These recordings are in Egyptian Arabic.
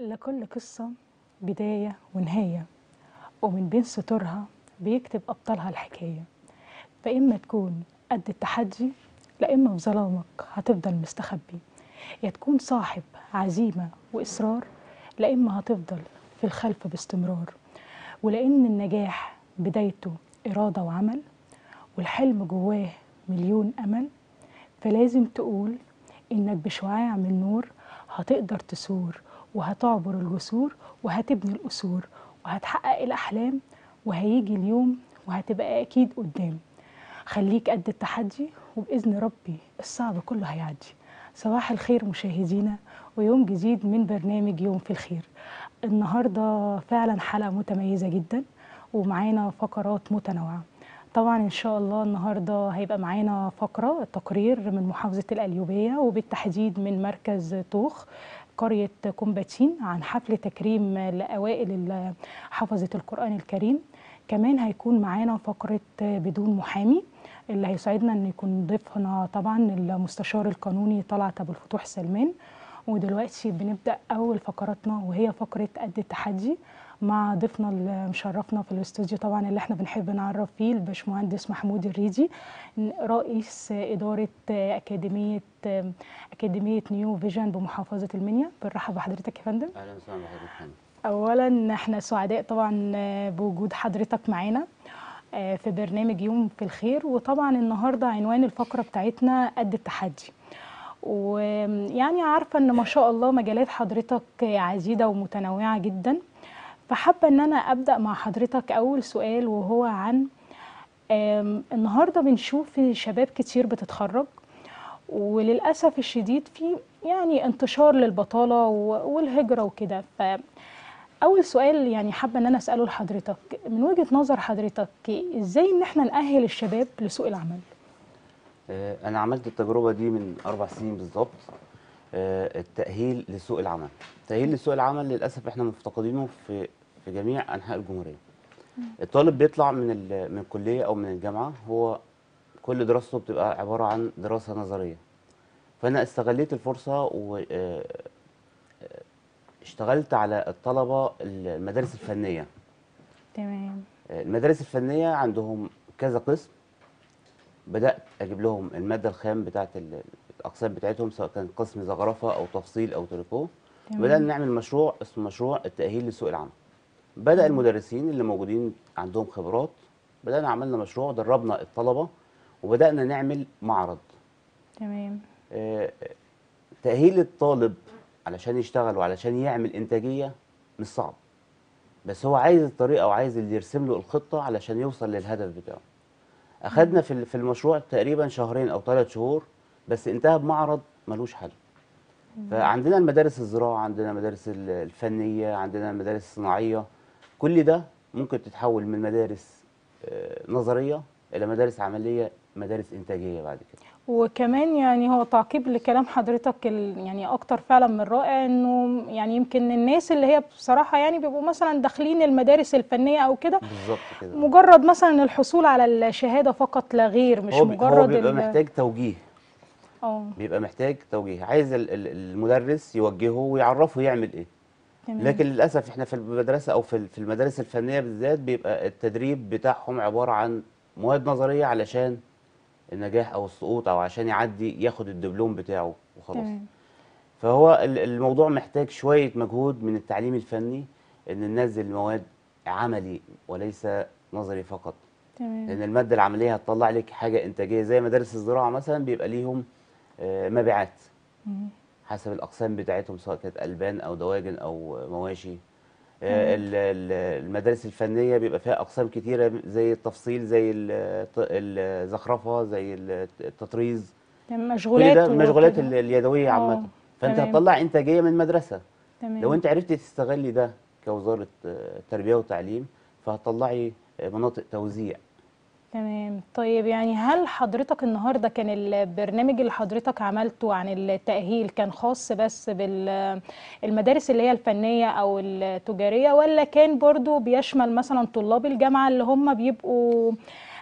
لكل قصة بداية ونهاية ومن بين سطورها بيكتب أبطالها الحكاية فإما تكون قد التحدي لا إما في ظلامك هتفضل مستخبي يا تكون صاحب عزيمة وإصرار لا إما هتفضل في الخلف باستمرار ولأن النجاح بدايته إرادة وعمل والحلم جواه مليون أمل فلازم تقول إنك بشعاع من نور هتقدر تثور وهتعبر الجسور وهتبني القصور وهتحقق الأحلام وهيجي اليوم وهتبقى أكيد قدام خليك قد التحدي وبإذن ربي الصعب كله هيعدي صباح الخير مشاهدينا ويوم جديد من برنامج يوم في الخير النهاردة فعلا حلقة متميزة جدا ومعانا فقرات متنوعة طبعا ان شاء الله النهارده هيبقى معانا فقره تقرير من محافظه القليوبيه وبالتحديد من مركز طوخ قريه كومباتين عن حفل تكريم لاوائل حفظه القران الكريم كمان هيكون معانا فقره بدون محامي اللي هيسعدنا ان يكون ضيفنا طبعا المستشار القانوني طلعت ابو الفتوح سلمان ودلوقتي بنبدا اول فقراتنا وهي فقره قد التحدي مع ضيفنا اللي مشرفنا في الاستوديو طبعا اللي احنا بنحب نعرف فيه الباشمهندس محمود الريدي رئيس اداره اكاديميه اكاديميه نيو فيجن بمحافظه المنيا بنرحب بحضرتك يا فندم اهلا وسهلا بحضرتك اولا احنا سعداء طبعا بوجود حضرتك معانا في برنامج يوم في الخير وطبعا النهارده عنوان الفقره بتاعتنا قد التحدي ويعني عارفه ان ما شاء الله مجالات حضرتك عديده ومتنوعه جدا فحابة ان انا ابدأ مع حضرتك اول سؤال وهو عن النهاردة بنشوف شباب كتير بتتخرج وللأسف الشديد في يعني انتشار للبطالة والهجرة وكده فأول سؤال يعني حابة ان انا اسأله لحضرتك من وجهة نظر حضرتك ازاي ان احنا نأهل الشباب لسوق العمل انا عملت التجربة دي من اربع سنين بالظبط التأهيل لسوق العمل التأهيل لسوق العمل للأسف احنا مفتقدينه في في جميع أنحاء الجمهورية الطالب بيطلع من من الكلية أو من الجامعة هو كل دراسته بتبقى عبارة عن دراسة نظرية فأنا استغليت الفرصة و اشتغلت على الطلبة المدارس الفنية تمام المدارس الفنية عندهم كذا قسم بدأت أجيب لهم المادة الخام بتاعت الأقسام بتاعتهم سواء كان قسم زخرفة أو تفصيل أو تريكو بدأنا نعمل مشروع اسمه مشروع التأهيل لسوق العمل بدأ المدرسين اللي موجودين عندهم خبرات بدأنا عملنا مشروع دربنا الطلبة وبدأنا نعمل معرض تمام آه تأهيل الطالب علشان يشتغل وعلشان يعمل إنتاجية مش صعب بس هو عايز الطريقة وعايز اللي يرسم له الخطة علشان يوصل للهدف بتاعه أخدنا في في المشروع تقريبا شهرين أو ثلاث شهور بس انتهى بمعرض ملوش حل فعندنا المدارس الزراعة عندنا المدارس الفنية عندنا المدارس الصناعية كل ده ممكن تتحول من مدارس نظرية إلى مدارس عملية مدارس إنتاجية بعد كده وكمان يعني هو تعقيب لكلام حضرتك يعني اكتر فعلا من رائع انه يعني يمكن الناس اللي هي بصراحه يعني بيبقوا مثلا داخلين المدارس الفنيه او كده بالظبط كده مجرد مثلا الحصول على الشهاده فقط لا غير مش هو مجرد هو بيبقى محتاج توجيه اه بيبقى محتاج توجيه عايز المدرس يوجهه ويعرفه يعمل ايه تمام. لكن للاسف احنا في المدرسه او في في المدارس الفنيه بالذات بيبقى التدريب بتاعهم عباره عن مواد نظريه علشان النجاح او السقوط او عشان يعدي ياخد الدبلوم بتاعه وخلاص تمام. فهو الموضوع محتاج شويه مجهود من التعليم الفني ان ننزل مواد عملي وليس نظري فقط تمام لان الماده العمليه هتطلع لك حاجه انتاجيه زي مدارس الزراعه مثلا بيبقى ليهم مبيعات مم. حسب الاقسام بتاعتهم سواء كانت البان او دواجن او مواشي المدارس الفنيه بيبقى فيها اقسام كتيره زي التفصيل زي الزخرفه زي التطريز مشغولات كل ده المشغولات وكده. اليدويه عامه فانت تمام. هتطلع انتاجيه من مدرسه تمام لو انت عرفتي تستغلي ده كوزاره التربيه والتعليم فهتطلعي مناطق توزيع تمام طيب يعني هل حضرتك النهارده كان البرنامج اللي حضرتك عملته عن التأهيل كان خاص بس بالمدارس اللي هي الفنية أو التجارية ولا كان برضو بيشمل مثلا طلاب الجامعة اللي هم بيبقوا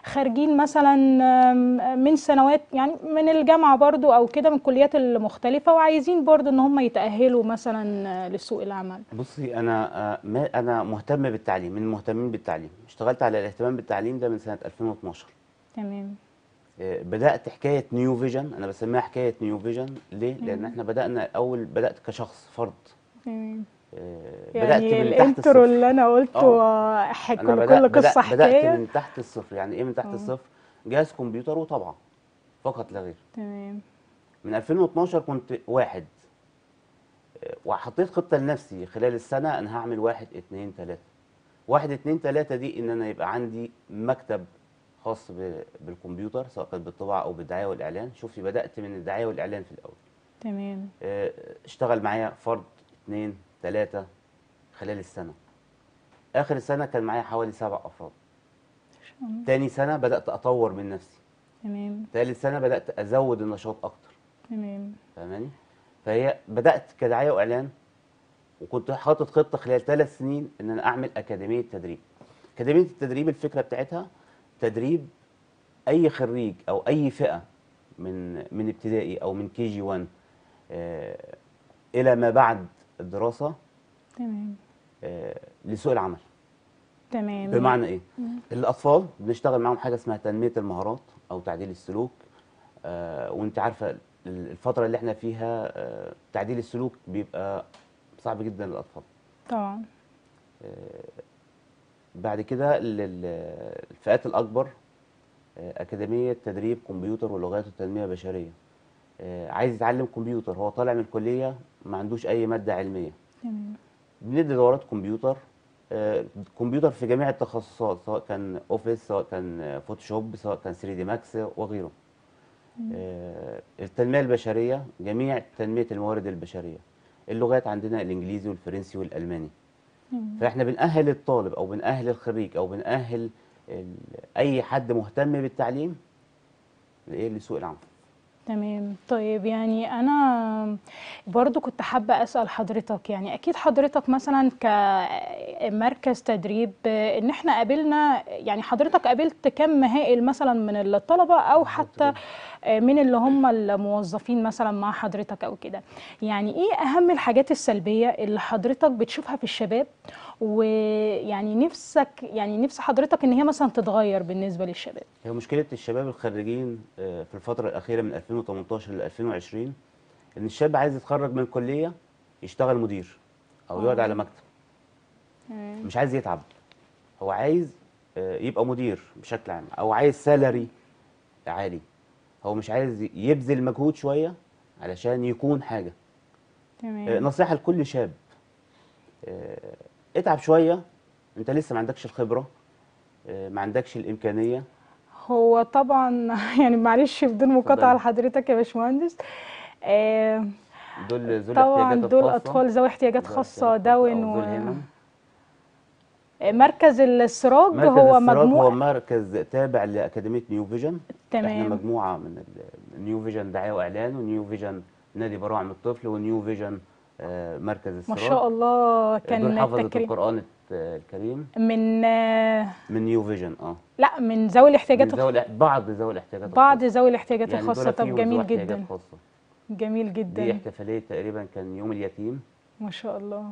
خارجين مثلا آم، من سنوات يعني من الجامعه برضو او كده من الكليات المختلفه وعايزين برضو ان هم يتاهلوا مثلا آه، لسوق العمل بصي انا آه، ما انا مهتم بالتعليم من المهتمين بالتعليم اشتغلت على الاهتمام بالتعليم ده من سنه 2012 تمام آه، بدات حكايه نيو فيجن انا بسميها حكايه نيو فيجن ليه لان احنا بدانا اول بدات كشخص فرد تمام آه، بدات يعني من تحت الانترو الصفر اللي انا قلته آه. آه، حك- انا كل بدأ كل قصه بدأ بدات حكايه من تحت الصفر يعني ايه من تحت الصفر جهاز كمبيوتر وطبعه فقط لا غير تمام من 2012 كنت واحد آه، وحطيت خطة لنفسي خلال السنة أنا هعمل واحد اتنين تلاتة واحد اتنين تلاتة دي إن أنا يبقى عندي مكتب خاص ب- بالكمبيوتر سواء كان بالطباعة أو بالدعاية والإعلان شوفي بدأت من الدعاية والإعلان في الأول تمام آه، اشتغل معايا فرد اتنين تلاتة خلال السنة آخر السنة كان معايا حوالي سبع أفراد تاني سنة بدأت أطور من نفسي تمام تالت سنة بدأت أزود النشاط أكتر تمام فاهماني فهي بدات كدعايه واعلان وكنت حاطط خطه خلال ثلاث سنين ان انا اعمل اكاديميه تدريب اكاديميه التدريب الفكره بتاعتها تدريب اي خريج او اي فئه من من ابتدائي او من كي جي 1 آه، الى ما بعد الدراسه تمام آه، لسوق العمل تمام بمعنى ايه الاطفال بنشتغل معاهم حاجه اسمها تنميه المهارات او تعديل السلوك آه وانت عارفه الفتره اللي احنا فيها آه تعديل السلوك بيبقى صعب جدا للاطفال طبعا بعد كده لل- الفئات الاكبر آه اكاديميه تدريب كمبيوتر ولغات التنميه البشريه آه عايز يتعلم كمبيوتر هو طالع من الكليه ما عندوش اي ماده علميه تمام بندي دورات كمبيوتر آه، كمبيوتر في جميع التخصصات سواء كان اوفيس سواء كان فوتوشوب سواء كان 3 دي ماكس وغيره آه، التنميه البشريه جميع تنميه الموارد البشريه اللغات عندنا الانجليزي والفرنسي والالماني مم. فاحنا بنأهل الطالب او بنأهل الخريج او بنأهل ال- اي حد مهتم بالتعليم لايه لسوق العمل تمام طيب يعني انا برضو كنت حابة اسأل حضرتك يعني اكيد حضرتك مثلا كمركز تدريب آه، ان احنا قابلنا يعني حضرتك قابلت كم هائل مثلا من الطلبة او حتى آه، من اللي هم الموظفين مثلا مع حضرتك او كده يعني ايه اهم الحاجات السلبية اللي حضرتك بتشوفها في الشباب ويعني نفسك يعني نفس حضرتك ان هي مثلا تتغير بالنسبة للشباب هي مشكلة الشباب الخريجين آه، في الفترة الأخيرة من 2018 ل 2020 إن الشاب عايز يتخرج من الكلية يشتغل مدير أو يقعد آه. على مكتب تمام مش عايز يتعب هو عايز آه، يبقى مدير بشكل عام أو عايز سالري عالي هو مش عايز يبذل مجهود شوية علشان يكون حاجة آه، تمام نصيحة لكل شاب آه، اتعب شوية أنت لسه ما عندكش الخبرة آه، ما عندكش الإمكانية هو طبعا يعني معلش بدون مقاطعة اتفضلي. لحضرتك يا باشمهندس آه دول ذوي طبعا الاحتياجات دول الخاصة أطفال ذوي احتياجات ذوي خاصة احتياجات خاصة داون أو و ذوي الهمم. آه، مركز السراج مركز هو السراج هو مجموعة مركز تابع لأكاديمية نيو فيجن احنا تمام مجموعة من ال- نيو فيجن دعاية وإعلان ونيو فيجن نادي براعم الطفل ونيو فيجن آه، مركز ما السراج شاء الله دول كان حفظة التكريم القرآن الت- الكريم من آه، من نيو فيجن اه لا من ذوي الاحتياجات من ذوي الخ... الإح- بعض ذوي الاحتياجات بعض الخاصة ذوي الاحتياجات يعني الخاصة دول طب فيهم ذوي جميل احتياجات جدا خاصة جميل دي جدا احتفالية تقريبا كان يوم اليتيم ما شاء الله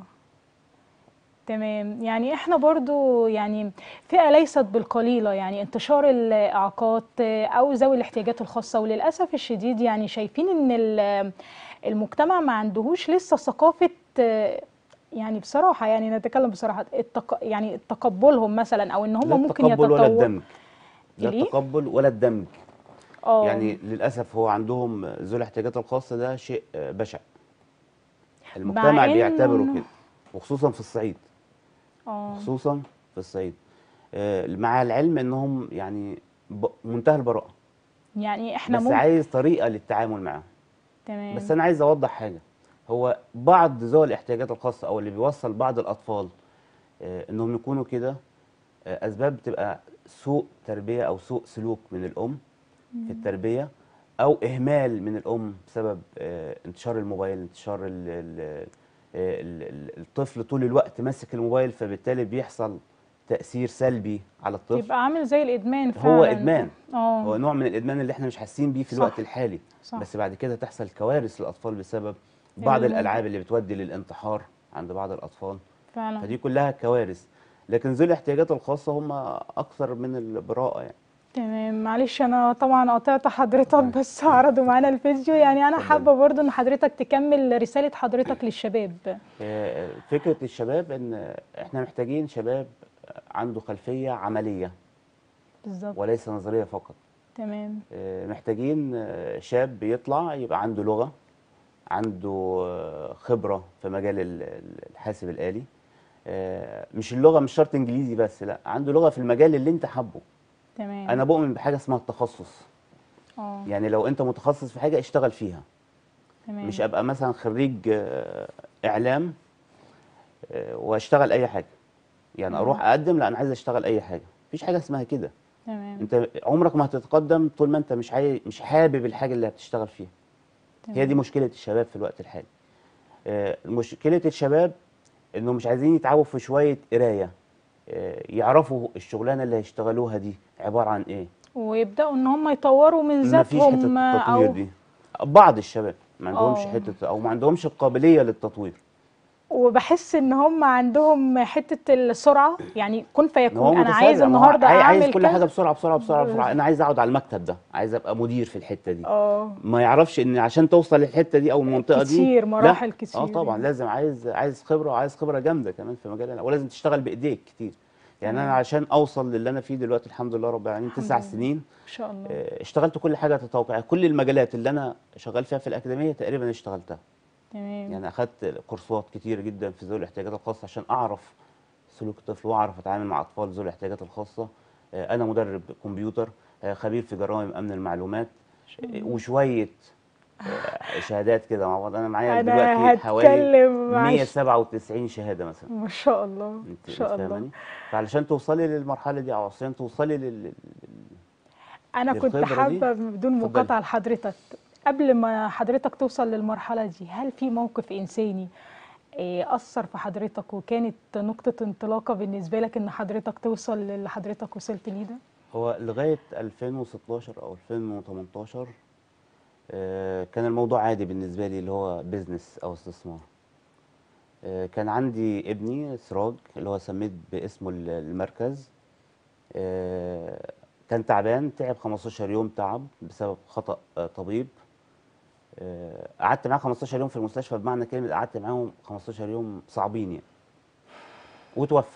تمام يعني احنا برضو يعني فئة ليست بالقليلة يعني انتشار الإعاقات آه، أو ذوي الاحتياجات الخاصة وللأسف الشديد يعني شايفين إن ال- المجتمع ما عندهوش لسه ثقافة آه، يعني بصراحة يعني نتكلم بصراحة التق... يعني تقبلهم مثلا أو إن هم لا ممكن التقبل ولا يتطوروا الدمج لا ليه؟ التقبل ولا الدمج اه يعني للأسف هو عندهم ذوي الاحتياجات الخاصة ده شيء آه، بشع المجتمع إنه- بيعتبره كده وخصوصا في الصعيد اه خصوصا في الصعيد آه، مع العلم انهم يعني ب- منتهى البراءة يعني احنا بس ممكن عايز طريقة للتعامل معاهم تمام بس انا عايز اوضح حاجة هو بعض ذوي الاحتياجات الخاصة او اللي بيوصل بعض الاطفال آه، انهم يكونوا كده آه، اسباب بتبقى سوء تربية او سوء سلوك من الام في التربية او اهمال من الام بسبب آه، انتشار الموبايل انتشار ال ال ال ال الطفل طول الوقت ماسك الموبايل فبالتالي بيحصل تاثير سلبي على الطفل يبقى عامل زي الادمان فعلا هو ادمان هو اه نوع من الادمان اللي احنا مش حاسين بيه في صح. الوقت الحالي صح بس بعد كده تحصل كوارث للاطفال بسبب بعض ال- الالعاب اللي بتودي للانتحار عند بعض الاطفال فعلا فدي كلها كوارث لكن ذوي الاحتياجات الخاصه هم اكثر من البراءه يعني تمام معلش انا طبعا قطعت حضرتك بس عرضوا معانا الفيديو يعني انا اتفضل. حابه برضو ان حضرتك تكمل رساله حضرتك للشباب آه، فكره الشباب ان احنا محتاجين شباب عنده خلفيه عمليه بالظبط وليس نظريه فقط تمام آه، محتاجين آه، شاب يطلع يبقى عنده لغة عنده آه، خبرة في مجال ال- ال- الحاسب الآلي آه، مش اللغة مش شرط إنجليزي بس لا عنده لغة في المجال اللي أنت حابه تمام أنا بؤمن بحاجة اسمها التخصص اه يعني لو أنت متخصص في حاجة اشتغل فيها تمام مش أبقى مثلا خريج آه، إعلام آه، واشتغل أي حاجة يعني أروح أقدم لا أنا عايز أشتغل أي حاجة مفيش حاجة اسمها كده تمام أنت عمرك ما هتتقدم طول ما أنت مش عاي... مش حابب الحاجة اللي هتشتغل فيها هي دي تمام. مشكلة الشباب في الوقت الحالي آه، مشكلة الشباب انهم مش عايزين يتعبوا في شوية قراية آه، يعرفوا الشغلانة اللي هيشتغلوها دي عبارة عن ايه ويبداوا ان هم يطوروا من ما فيش حتة ذاتهم التطوير او دي بعض الشباب ما عندهمش آه. حتة او ما عندهمش القابلية للتطوير وبحس ان هم عندهم حته السرعه يعني كن ان هو فيكون انا عايز متسرع، ما هو النهارده عاي- عايز اعمل كل كذا حاجة بسرعة بسرعة بسرعة بسرعة انا عايز اقعد على المكتب ده عايز ابقى مدير في الحتة دي اه ما يعرفش ان عشان توصل للحته دي او المنطقه دي كتير، لا. مراحل كتير اه طبعا يعني. لازم عايز عايز خبره وعايز خبره جامده كمان في مجال ولازم تشتغل بايديك كتير يعني انا تمام. عشان اوصل للي انا فيه دلوقتي الحمد لله رب العالمين الحمد تسع لله. سنين ان شاء الله آه، اشتغلت كل حاجه تتوقع كل المجالات اللي انا شغال فيها في الاكاديميه تقريبا اشتغلتها تمام يعني اخدت كورسات كتير جدا في ذوي الاحتياجات الخاصه عشان اعرف سلوك الطفل واعرف اتعامل مع اطفال ذوي الاحتياجات الخاصه آه، انا مدرب كمبيوتر آه، خبير في جرائم امن المعلومات آه، وشويه آه، شهادات كده مع بعض انا معايا انا دلوقتي حوالي هتكلم مع 197 شهاده مثلا ما شاء الله انت ما انت شاء الله فاهماني فعلشان توصلي للمرحله دي او عشان توصلي لل لل- انا كنت للخبرة دي. حابه بدون اتفضلي. مقاطعه لحضرتك قبل ما حضرتك توصل للمرحله دي هل في موقف انساني إيه، اثر في حضرتك وكانت نقطه انطلاقه بالنسبه لك ان حضرتك توصل للي حضرتك وصلت ليه ده هو لغاية 2016 أو 2018 آه، كان الموضوع عادي بالنسبة لي اللي هو بيزنس أو استثمار آه، كان عندي ابني سراج اللي هو سميت باسمه ال- المركز آه، كان تعبان تعب 15 يوم تعب بسبب خطأ آه، طبيب آه، قعدت معاه 15 يوم في المستشفى بمعنى كلمة قعدت معاهم 15 يوم صعبين يعني وتوفى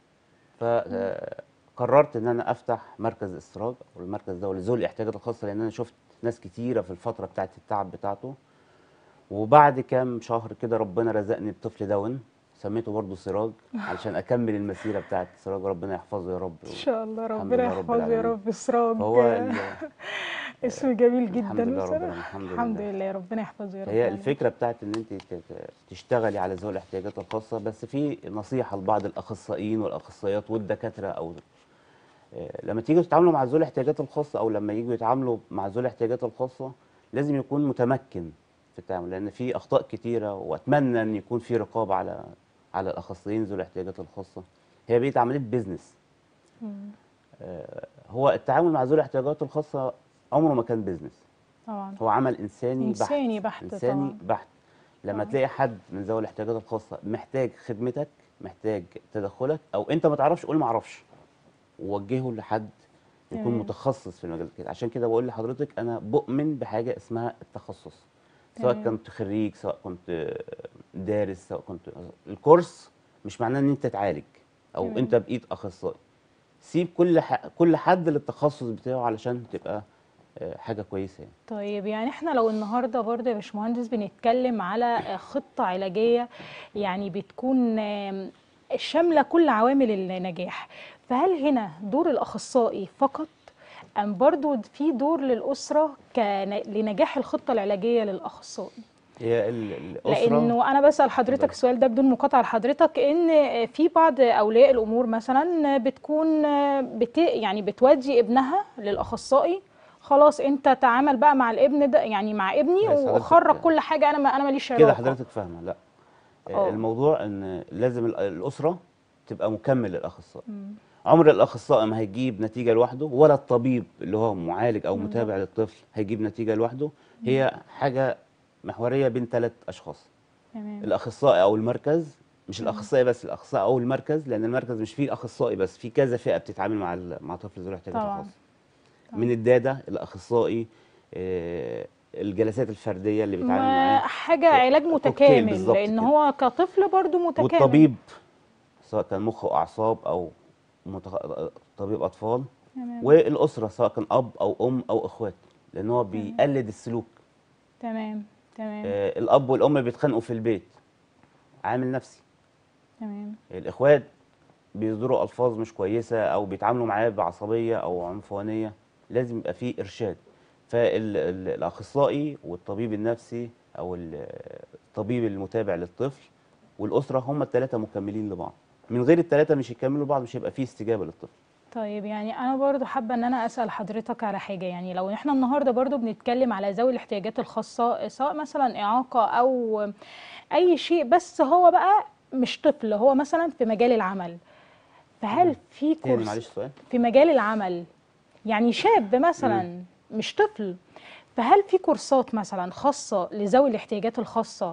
فقررت ان انا افتح مركز استراج او المركز ده لذوي الاحتياجات الخاصه لان انا شفت ناس كتيره في الفتره بتاعت التعب بتاعته وبعد كام شهر كده ربنا رزقني بطفل داون سميته برضه سراج علشان اكمل المسيره بتاعت سراج ربنا يحفظه يا رب ان شاء الله الحمد ربنا لله رب يحفظه يا العالمين. رب سراج فهو ال- اسم جميل جدا الحمد لله رب بصراحة. العالمين، الحمد الحمد لله. لله ربنا يحفظه يا رب هي العالمين. الفكره بتاعت ان انت ت- ت- تشتغلي على ذوي الاحتياجات الخاصه بس في نصيحه لبعض الاخصائيين والاخصائيات والدكاتره او آه، لما تيجوا تتعاملوا مع ذوي الاحتياجات الخاصه او لما يجوا يتعاملوا مع ذوي الاحتياجات الخاصه لازم يكون متمكن في التعامل لان في اخطاء كتيره واتمنى ان يكون في رقابه على على الاخصائيين ذوي الاحتياجات الخاصه هي بقت عمليه بيزنس مم. آه، هو التعامل مع ذوي الاحتياجات الخاصه عمره ما كان بيزنس طبعا هو عمل انساني بحت إنساني بحت انساني طبعاً. بحت لما طبعاً. تلاقي حد من ذوي الاحتياجات الخاصه محتاج خدمتك محتاج تدخلك او انت ما تعرفش قول ما اعرفش ووجهه لحد يكون تمام. متخصص في المجال كده عشان كده بقول لحضرتك انا بؤمن بحاجه اسمها التخصص سواء تمام. كنت خريج سواء كنت دارس سواء كنت الكورس مش معناه ان انت تعالج او تمام. انت بايد اخصائي سيب كل ح... كل حد للتخصص بتاعه علشان تبقى آه، حاجه كويسه يعني طيب يعني احنا لو النهارده برضه يا باشمهندس بنتكلم على خطة علاجية يعني بتكون آم، شاملة كل عوامل النجاح فهل هنا دور الأخصائي فقط أم برضه في دور للأسرة كن- لنجاح الخطة العلاجية للأخصائي؟ هي ال- الاسره لانه انا بسال حضرتك اتفضلي. السؤال ده بدون مقاطعه لحضرتك ان في بعض اولياء الامور مثلا بتكون بت يعني بتودي ابنها للاخصائي خلاص انت تعامل بقى مع الابن ده يعني مع ابني كويس، حضرتك- وخرج كل حاجه انا ما انا ماليش كده علاقه حضرتك فاهمه لا اه. الموضوع ان لازم ال- الاسره تبقى مكمل للاخصائي مم. عمر الاخصائي ما هيجيب نتيجه لوحده ولا الطبيب اللي هو معالج او بالظبط. متابع للطفل هيجيب نتيجه لوحده هي حاجه محوريه بين ثلاث اشخاص تمام الاخصائي او المركز مش الاخصائي بس الاخصائي او المركز لان المركز مش فيه اخصائي بس في كذا فئه بتتعامل مع ال- مع طفل ذو الاحتياجات طبعاً. الخاصه من الداده الاخصائي آه، الجلسات الفرديه اللي بيتعامل ما معاه حاجة علاج كوكتيل متكامل بالظبط لأن كده. هو كطفل برضو متكامل والطبيب سواء كان مخ واعصاب او متخ... طبيب اطفال تمام والاسره سواء كان اب او ام او اخوات لان هو بيقلد السلوك تمام تمام آه الاب والام بيتخانقوا في البيت عامل نفسي تمام الاخوات بيصدروا الفاظ مش كويسه او بيتعاملوا معاه بعصبيه او عنفوانيه لازم يبقى فيه ارشاد فالاخصائي والطبيب النفسي او ال- الطبيب المتابع للطفل والاسره هم الثلاثه مكملين لبعض من غير الثلاثه مش يكملوا بعض مش هيبقى فيه استجابه للطفل طيب يعني انا برضو حابه ان انا اسال حضرتك على حاجه يعني لو احنا النهارده برضو بنتكلم على ذوي الاحتياجات الخاصه سواء مثلا اعاقه او اي شيء بس هو بقى مش طفل هو مثلا في مجال العمل فهل في تاني كورس معلش سؤال في مجال العمل يعني شاب مثلا مش طفل فهل في كورسات مثلا خاصه لذوي الاحتياجات الخاصه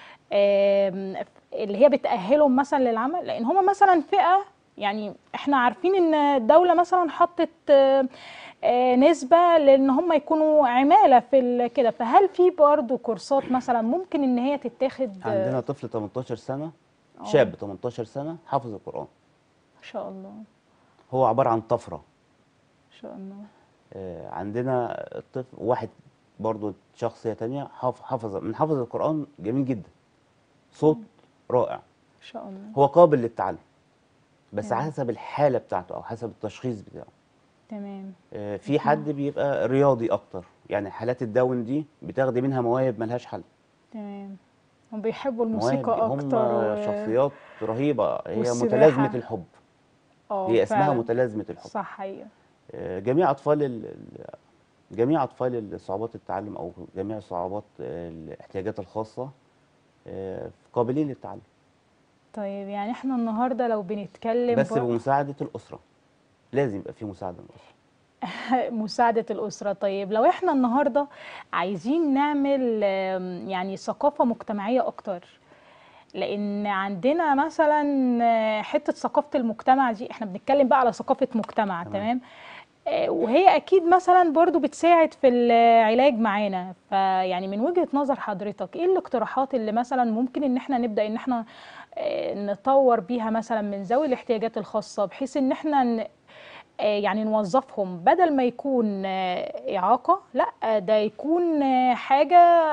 آم، اللي هي بتأهلهم مثلا للعمل لأن هم مثلا فئة يعني احنا عارفين ان الدولة مثلا حطت آه، آه، نسبة لان هم يكونوا عمالة في ال- كده فهل في برضه كورسات مثلا ممكن ان هي تتاخد آه، عندنا طفل 18 سنه آه. شاب 18 سنه حافظ القران ما شاء الله ما هو عباره عن طفره شاء الله آه، عندنا الطفل واحد برضو شخصية تانية حافظ حافظ من حافظ القرآن جميل جدا صوت رائع ما شاء الله هو قابل للتعلم بس تمام. حسب الحالة بتاعته أو حسب التشخيص بتاعه تمام آه، في حد بيبقى رياضي أكتر يعني حالات الداون دي بتاخدي منها مواهب ملهاش حل تمام هم بيحبوا مواهب الموسيقى هم اكتر و- شخصيات رهيبة هي والسباحة. متلازمة الحب اه هي اسمها فعلا. متلازمة الحب صح حقيقة آه، جميع اطفال ال- ال- جميع اطفال صعوبات التعلم او جميع صعوبات آه، الاحتياجات الخاصه آه، قابلين للتعلم طيب يعني احنا النهارده لو بنتكلم بس بر- بمساعده الاسره لازم يبقى في مساعده من الاسره مساعدة الأسرة طيب لو احنا النهاردة عايزين نعمل آم، يعني ثقافة مجتمعية أكتر لأن عندنا مثلا آه، حتة ثقافة المجتمع دي احنا بنتكلم بقى على ثقافة مجتمع تمام. تمام آه، وهي أكيد مثلا برضو بتساعد في العلاج معانا فيعني من وجهة نظر حضرتك ايه الاقتراحات اللي مثلا ممكن ان احنا نبدأ ان احنا آه، نطور بيها مثلا من ذوي الاحتياجات الخاصة بحيث ان احنا ن- آه، يعني نوظفهم بدل ما يكون آه، إعاقة لا آه، ده يكون آه، حاجة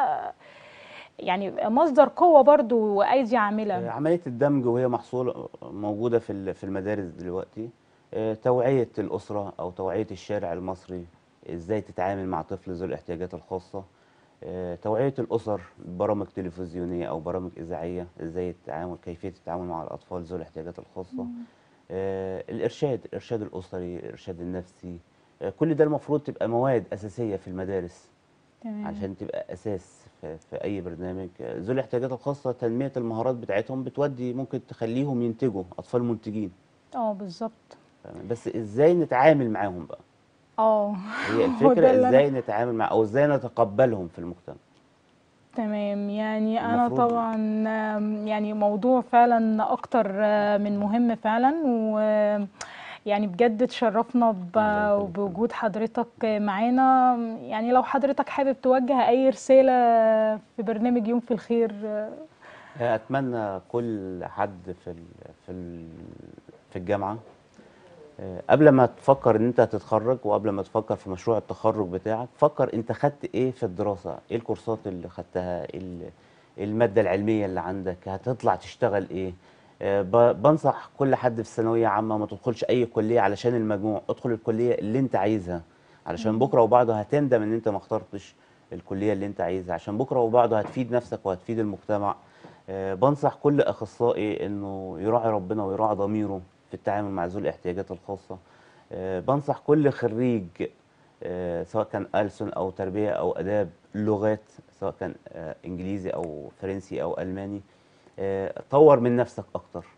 يعني مصدر قوة برضو وأيدي آه، عاملة عمليه الدمج وهي محصول موجوده في ال- في المدارس دلوقتي آه، توعيه الاسره او توعيه الشارع المصري ازاي تتعامل مع طفل ذو الاحتياجات الخاصه آه، توعيه الاسر برامج تلفزيونيه او برامج اذاعيه ازاي التعامل كيفيه التعامل مع الاطفال ذو الاحتياجات الخاصه آه، الارشاد الارشاد الاسري الارشاد النفسي آه، كل ده المفروض تبقى مواد اساسيه في المدارس تمام عشان تبقى اساس في, في اي برنامج آه، ذوي الاحتياجات الخاصه تنميه المهارات بتاعتهم بتودي ممكن تخليهم ينتجوا اطفال منتجين اه بالظبط فاهم؟ بس ازاي نتعامل معاهم بقى اه هي هو ده الفكره اللي أنا- ازاي نتعامل مع او ازاي نتقبلهم في المجتمع تمام يعني أنا المفروض- طبعا آم، يعني موضوع فعلا أكتر آه، من مهم فعلا و يعني بجد اتشرفنا ب- الله يخليك. بوجود حضرتك معانا يعني لو حضرتك حابب توجه أي رسالة في برنامج يوم في الخير آه، اتمنى كل حد في ال في ال في الجامعه آه، قبل ما تفكر ان انت هتتخرج وقبل ما تفكر في مشروع التخرج بتاعك فكر انت خدت ايه في الدراسه ايه الكورسات اللي خدتها إيه ال- الماده العلميه اللي عندك هتطلع تشتغل ايه آه، ب- بنصح كل حد في الثانويه عامه ما تدخلش اي كليه علشان المجموع ادخل الكليه اللي انت عايزها علشان بكره وبعده هتندم ان انت ما اخترتش الكليه اللي انت عايزها عشان بكره وبعده هتفيد نفسك وهتفيد المجتمع آه، بنصح كل اخصائي انه يراعي ربنا ويراعي ضميره في التعامل مع ذوي الاحتياجات الخاصه آه، بنصح كل خريج آه، سواء كان ألسن أو تربية أو آداب لغات سواء كان آه، إنجليزي أو فرنسي أو ألماني آه، طور من نفسك أكتر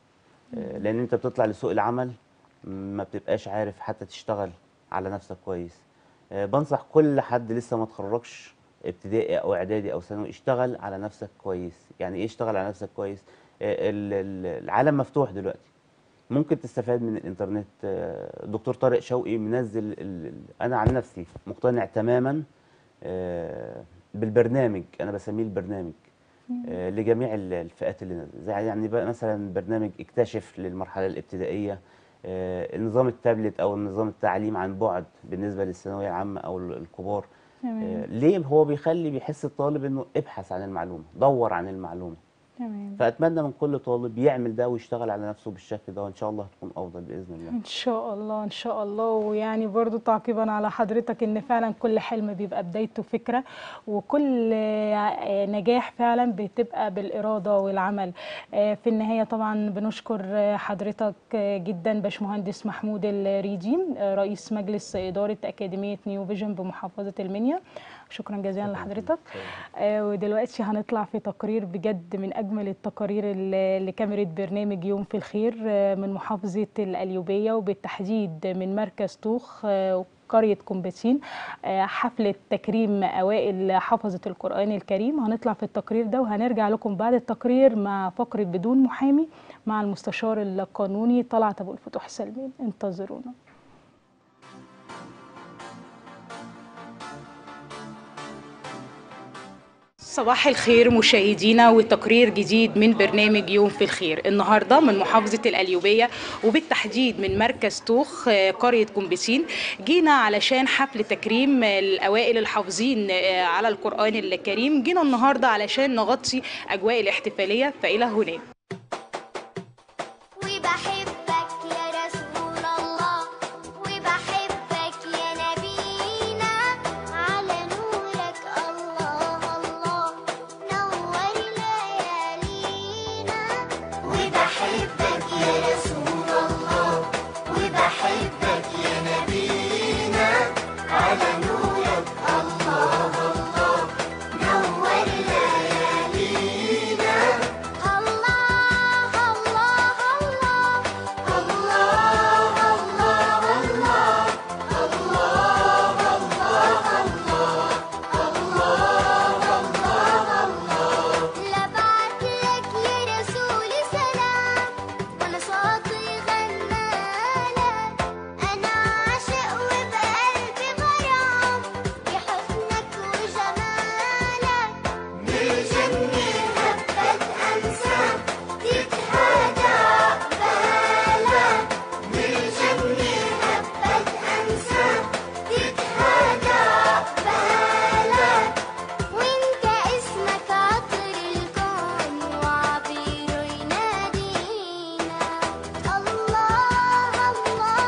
آه، لان انت بتطلع لسوق العمل ما بتبقاش عارف حتى تشتغل على نفسك كويس آه، بنصح كل حد لسه ما اتخرجش ابتدائي او اعدادي او ثانوي اشتغل على نفسك كويس يعني ايه اشتغل على نفسك كويس آه، ال- ال- العالم مفتوح دلوقتي ممكن تستفاد من الانترنت آه، دكتور طارق شوقي منزل ال- ال- انا عن نفسي مقتنع تماما آه، بالبرنامج انا بسميه البرنامج آه، لجميع ال- الفئات اللي نازله زي يعني بقى مثلا برنامج اكتشف للمرحله الابتدائيه آه، نظام التابلت او نظام التعليم عن بعد بالنسبه للثانويه العامه او ال- الكبار تمام آه، ليه هو بيخلي بيحس الطالب انه ابحث عن المعلومه دور عن المعلومه تمام فاتمنى من كل طالب يعمل ده ويشتغل على نفسه بالشكل ده وان شاء الله هتكون افضل باذن الله ان شاء الله ان شاء الله ويعني برضو تعقيبا على حضرتك ان فعلا كل حلم بيبقى بدايته فكرة وكل آه، نجاح فعلا بتبقى بالإرادة والعمل آه، في النهاية طبعا بنشكر آه، حضرتك آه، جدا باشمهندس محمود الريجيم آه، رئيس مجلس إدارة أكاديمية نيو فيجن بمحافظة المنيا شكرا جزيلا لحضرتك آه، ودلوقتي هنطلع في تقرير بجد من اجمل التقارير اللي اللي كاميرا برنامج يوم في الخير آه، من محافظه القليوبيه وبالتحديد من مركز طوخ آه، قرية كومباتين آه، حفلة تكريم أوائل حفظة القرآن الكريم هنطلع في التقرير ده وهنرجع لكم بعد التقرير مع فقرة بدون محامي مع المستشار القانوني طلعت أبو الفتوح سلمين انتظرونا صباح الخير مشاهدينا وتقرير جديد من برنامج يوم في الخير النهارده من محافظه القليوبيه وبالتحديد من مركز طوخ آه، قريه كومبسين جينا علشان حفل تكريم الاوائل الحافظين آه، على القران الكريم جينا النهارده علشان نغطي اجواء الاحتفاليه فالى هناك وبحبك يا رسول الله وبحبك يا نبينا على نورك الله الله نور ليالينا وبحبك يا رسول الله وبحبك يا نبينا على نورك الله الله نور ليالينا الله الله الله الله الله الله لبعت لك يا رسول سلام وانا صوتي غنالك انا عاشق وبقلبي غرام بحسنك وجمالك بالجنة هبت أنساك تتهادى عقبالك بالجنة هبت أنساك تتهادى عقبالك وانت اسمك عطر الكون وعبير ينادينا الله الله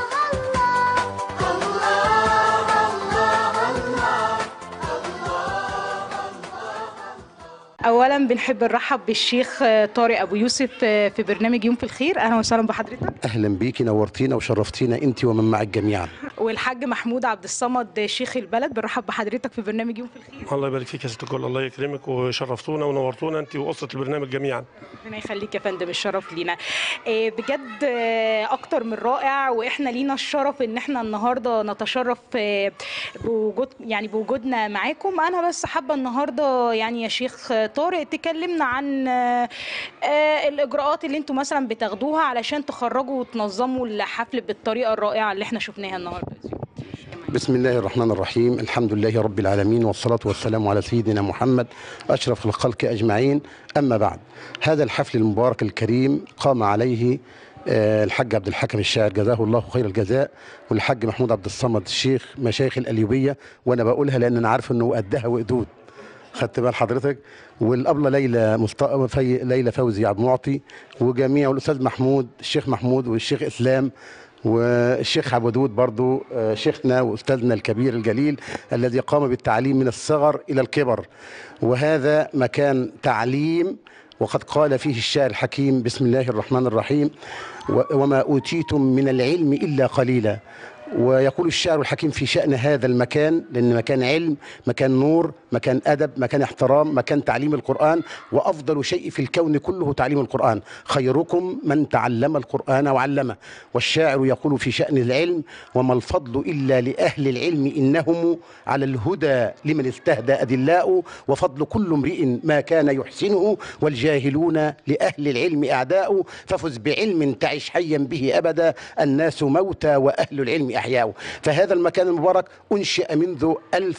الله الله الله اولا بنحب نرحب بالشيخ آه، طارق ابو يوسف آه، في برنامج يوم في الخير اهلا وسهلا بحضرتك اهلا بيكي نورتينا وشرفتينا انت ومن معك جميعا والحاج محمود عبد الصمد شيخ البلد بنرحب بحضرتك في برنامج يوم في الخير الله يبارك فيك يا ست الكل الله يكرمك وشرفتونا ونورتونا انت واسره البرنامج جميعا ربنا يخليك يا فندم الشرف لينا آه، بجد آه، اكتر من رائع واحنا لينا الشرف ان احنا النهارده نتشرف آه، بوجود يعني بوجودنا معاكم انا بس حابه النهارده يعني يا شيخ طارق تكلمنا عن آه، آه، الاجراءات اللي انتم مثلا بتاخدوها علشان تخرجوا وتنظموا الحفل بالطريقه الرائعه اللي احنا شفناها النهارده دي. بسم الله الرحمن الرحيم الحمد لله رب العالمين والصلاة والسلام على سيدنا محمد أشرف الخلق أجمعين أما بعد هذا الحفل المبارك الكريم قام عليه آه، الحاج عبد الحكم الشاعر جزاه الله خير الجزاء والحاج محمود عبد الصمد الشيخ مشايخ الأليوبية وأنا بقولها لأن أنا عارف أنه قدها وقدود خدت بال حضرتك والابله ليلى مست... في... ليلى فوزي عبد المعطي وجميع والاستاذ محمود الشيخ محمود والشيخ اسلام والشيخ عبد ودود برضو آه، شيخنا واستاذنا الكبير الجليل الذي قام بالتعليم من الصغر الى الكبر وهذا مكان تعليم وقد قال فيه الشاعر الحكيم بسم الله الرحمن الرحيم و- وما اوتيتم من العلم الا قليلا ويقول الشاعر الحكيم في شأن هذا المكان لأن مكان علم مكان نور مكان أدب مكان احترام مكان تعليم القرآن وأفضل شيء في الكون كله تعليم القرآن خيركم من تعلم القرآن وعلمه والشاعر يقول في شأن العلم وما الفضل إلا لأهل العلم إنهم على الهدى لمن استهدى أدلاء وفضل كل امرئ ما كان يحسنه والجاهلون لأهل العلم أعداء ففز بعلم تعش حيا به أبدا الناس موتى وأهل العلم أحياء فهذا المكان المبارك أنشئ منذ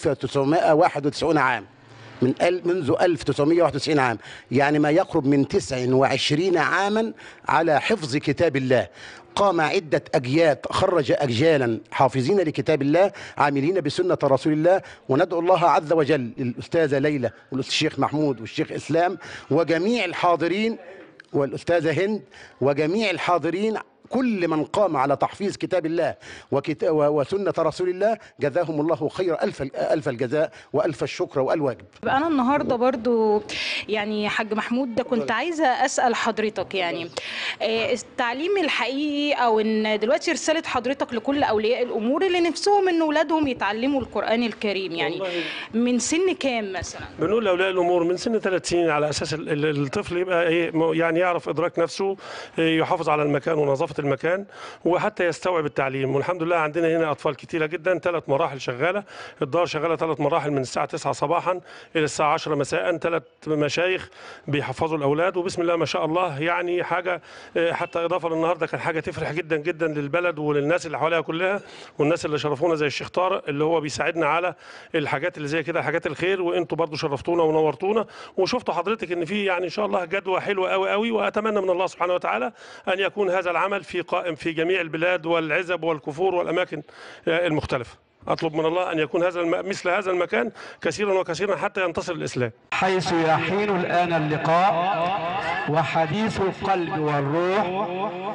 1991 عام من ال- منذ 1991 عام يعني ما يقرب من 29 عاما على حفظ كتاب الله قام عدة أجيال خرج أجيالا حافظين لكتاب الله عاملين بسنة رسول الله وندعو الله عز وجل للأستاذة ليلى والشيخ محمود والشيخ إسلام وجميع الحاضرين والأستاذة هند وجميع الحاضرين كل من قام على تحفيظ كتاب الله وكتا و- وسنة رسول الله جزاهم الله خير ألف ألف الجزاء وألف الشكر والواجب انا النهارده برضو يعني حاج محمود ده كنت عايزه اسال حضرتك يعني آه، التعليم الحقيقي او ان دلوقتي رساله حضرتك لكل اولياء الامور اللي نفسهم ان اولادهم يتعلموا القران الكريم يعني والله. من سن كام مثلا بنقول لاولياء الامور من سن ثلاث سنين على اساس ال- ال- الطفل يبقى ايه م- يعني يعرف ادراك نفسه إيه، يحافظ على المكان ونظافه المكان وحتى يستوعب التعليم والحمد لله عندنا هنا اطفال كتيره جدا ثلاث مراحل شغاله الدار شغاله ثلاث مراحل من الساعه 9 صباحا الى الساعه 10 مساء ثلاث مشايخ بيحفظوا الاولاد وبسم الله ما شاء الله يعني حاجه إيه، حتى اضافه للنهارده كان حاجه تفرح جدا جدا للبلد وللناس اللي حواليها كلها والناس اللي شرفونا زي الشيخ طارق اللي هو بيساعدنا على الحاجات اللي زي كده حاجات الخير وانتوا برضو شرفتونا ونورتونا وشفتوا حضرتك ان في يعني ان شاء الله جدوى حلوه قوي قوي واتمنى من الله سبحانه وتعالى ان يكون هذا العمل في قائم في جميع البلاد والعزب والكفور والاماكن آه، المختلفه اطلب من الله ان يكون هذا الم... مثل هذا المكان كثيرا وكثيرا حتى ينتصر الاسلام حيث يحين الآن اللقاء وحديث القلب والروح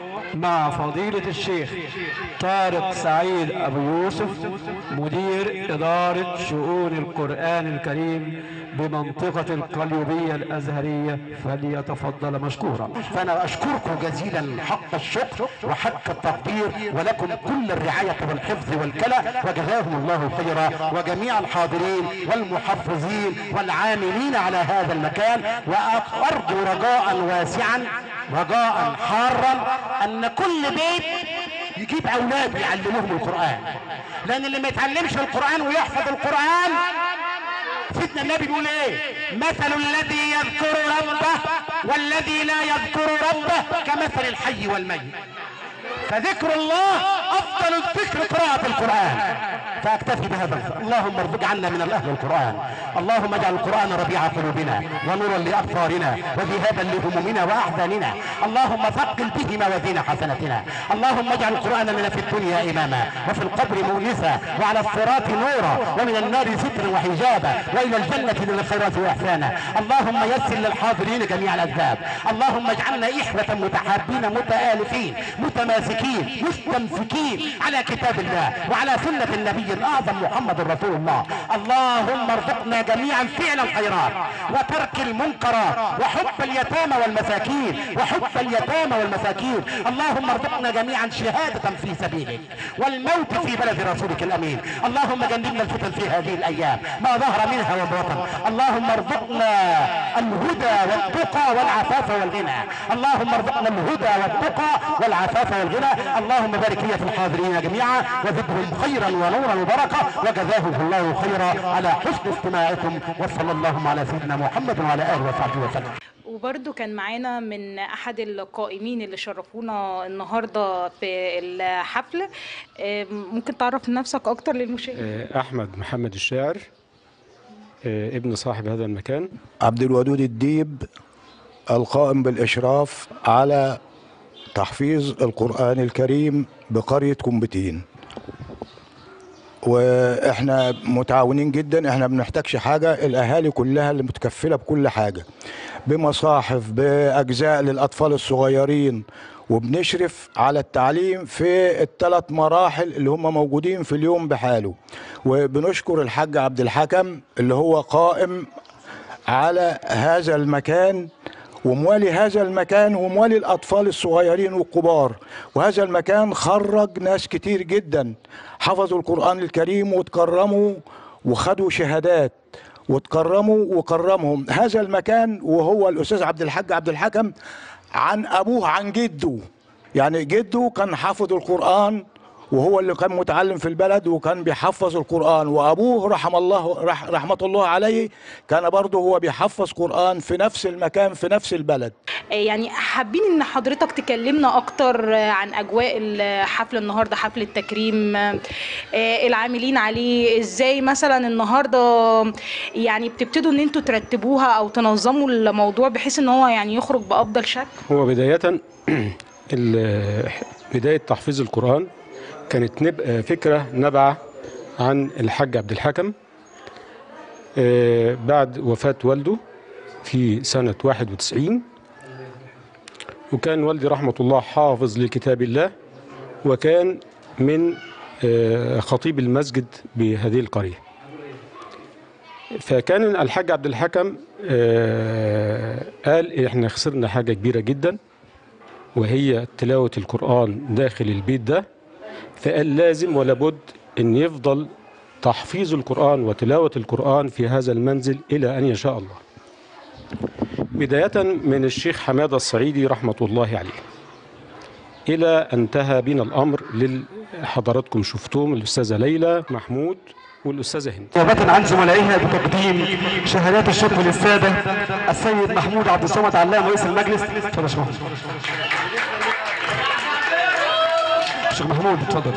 مع فضيلة الشيخ طارق سعيد أبو يوسف مدير إدارة شؤون القرآن الكريم بمنطقة القليوبية الأزهرية فليتفضل مشكورا فأنا أشكركم جزيلا حق الشكر وحق التقدير ولكم كل الرعاية والحفظ والكلى وجزاهم الله خيرا وجميع الحاضرين والمحفظين والعاملين على هذا المكان وأرجو رجاء واسعا رجاء حارا أن كل بيت يجيب أولاد يعلموهم القرآن لأن اللي ما يتعلمش القرآن ويحفظ القرآن سيدنا النبي بيقول ايه مثل الذي يذكر ربه والذي لا يذكر ربه كمثل الحي والميت فذكر الله افضل الذكر قراءة القرآن فاكتفي بهذا الفضل. اللهم ارزق عنا من الاهل القرآن اللهم اجعل القرآن ربيع قلوبنا ونورا لابصارنا وذهابا لهمومنا واحزاننا اللهم ثقل به موازين حسنتنا اللهم اجعل القرآن لنا في الدنيا اماما وفي القبر مؤنسا وعلى الصراط نورا ومن النار سترا وحجابا والى الجنة من الخيرات واحسانا اللهم يسر للحاضرين جميع الاسباب اللهم اجعلنا اخوة متحابين متآلفين متماسكين مستمسكين على كتاب الله وعلى سنة النبي الاعظم محمد رسول الله اللهم ارزقنا جميعا فعل الخيرات وترك المنكرات وحب اليتامى والمساكين وحب اليتامى والمساكين اللهم ارزقنا جميعا شهادة في سبيلك والموت في بلد رسولك الامين اللهم جنبنا الفتن في هذه الايام ما ظهر منها وبطن اللهم ارزقنا الهدى والتقى والعفاف والغنى اللهم ارزقنا الهدى والتقى والعفاف والغنى اللهم بارك لي في الحاضرين جميعا وزدهم خيرا ونورا وبركه وجزاهم الله خيرا على حسن استماعكم وصلى اللهم على سيدنا محمد وعلى اله وصحبه وسلم وبرضو كان معانا من احد القائمين اللي شرفونا النهارده في الحفل آه، ممكن تعرف نفسك اكتر للمشاهد آه، أحمد محمد الشاعر آه، ابن صاحب هذا المكان عبد الودود الديب القائم بالإشراف على تحفيظ القرآن الكريم بقرية كومبتين واحنا متعاونين جدا احنا ما بنحتاجش حاجه الاهالي كلها اللي متكفله بكل حاجه بمصاحف باجزاء للاطفال الصغيرين وبنشرف على التعليم في الثلاث مراحل اللي هم موجودين في اليوم بحاله وبنشكر الحاج عبد الحكم اللي هو قائم على هذا المكان وموالي هذا المكان وموالي الأطفال الصغيرين والكبار وهذا المكان خرج ناس كتير جدا حفظوا القرآن الكريم وتكرموا وخدوا شهادات وتكرموا وكرمهم هذا المكان وهو الأستاذ عبد الحاج عبد الحكم عن أبوه عن جده يعني جده كان حافظ القرآن وهو اللي كان متعلم في البلد وكان بيحفظ القرآن وأبوه رحم الله رح رحمة الله عليه كان برضه هو بيحفظ قرآن في نفس المكان في نفس البلد يعني حابين ان حضرتك تكلمنا اكتر عن اجواء الحفل النهارده حفل التكريم آه، العاملين عليه ازاي مثلا النهارده يعني بتبتدوا ان انتوا ترتبوها او تنظموا الموضوع بحيث ان هو يعني يخرج بافضل شكل هو بداية ال- بداية تحفيظ القرآن كانت نب- فكرة نبعة عن الحاج عبد الحكم آه، بعد وفاة والده في سنة 91 وكان والدي رحمة الله حافظ لكتاب الله وكان من آه، خطيب المسجد بهذه القرية فكان الحاج عبد الحكم آه، قال احنا خسرنا حاجة كبيرة جدا وهي تلاوة القرآن داخل البيت ده فقال لازم ولا بد ان يفضل تحفيظ القرآن وتلاوة القرآن في هذا المنزل إلى أن يشاء الله بداية من الشيخ حمادة الصعيدي رحمة الله عليه إلى أن انتهى بنا الأمر لحضراتكم شفتوم الأستاذة ليلى محمود والأستاذة هند نيابة عن زملائها بتقديم شهادات الشكر للسادة السيد محمود عبد الصمد علام رئيس المجلس اتفضل يا شيخ محمود شيخ محمود اتفضل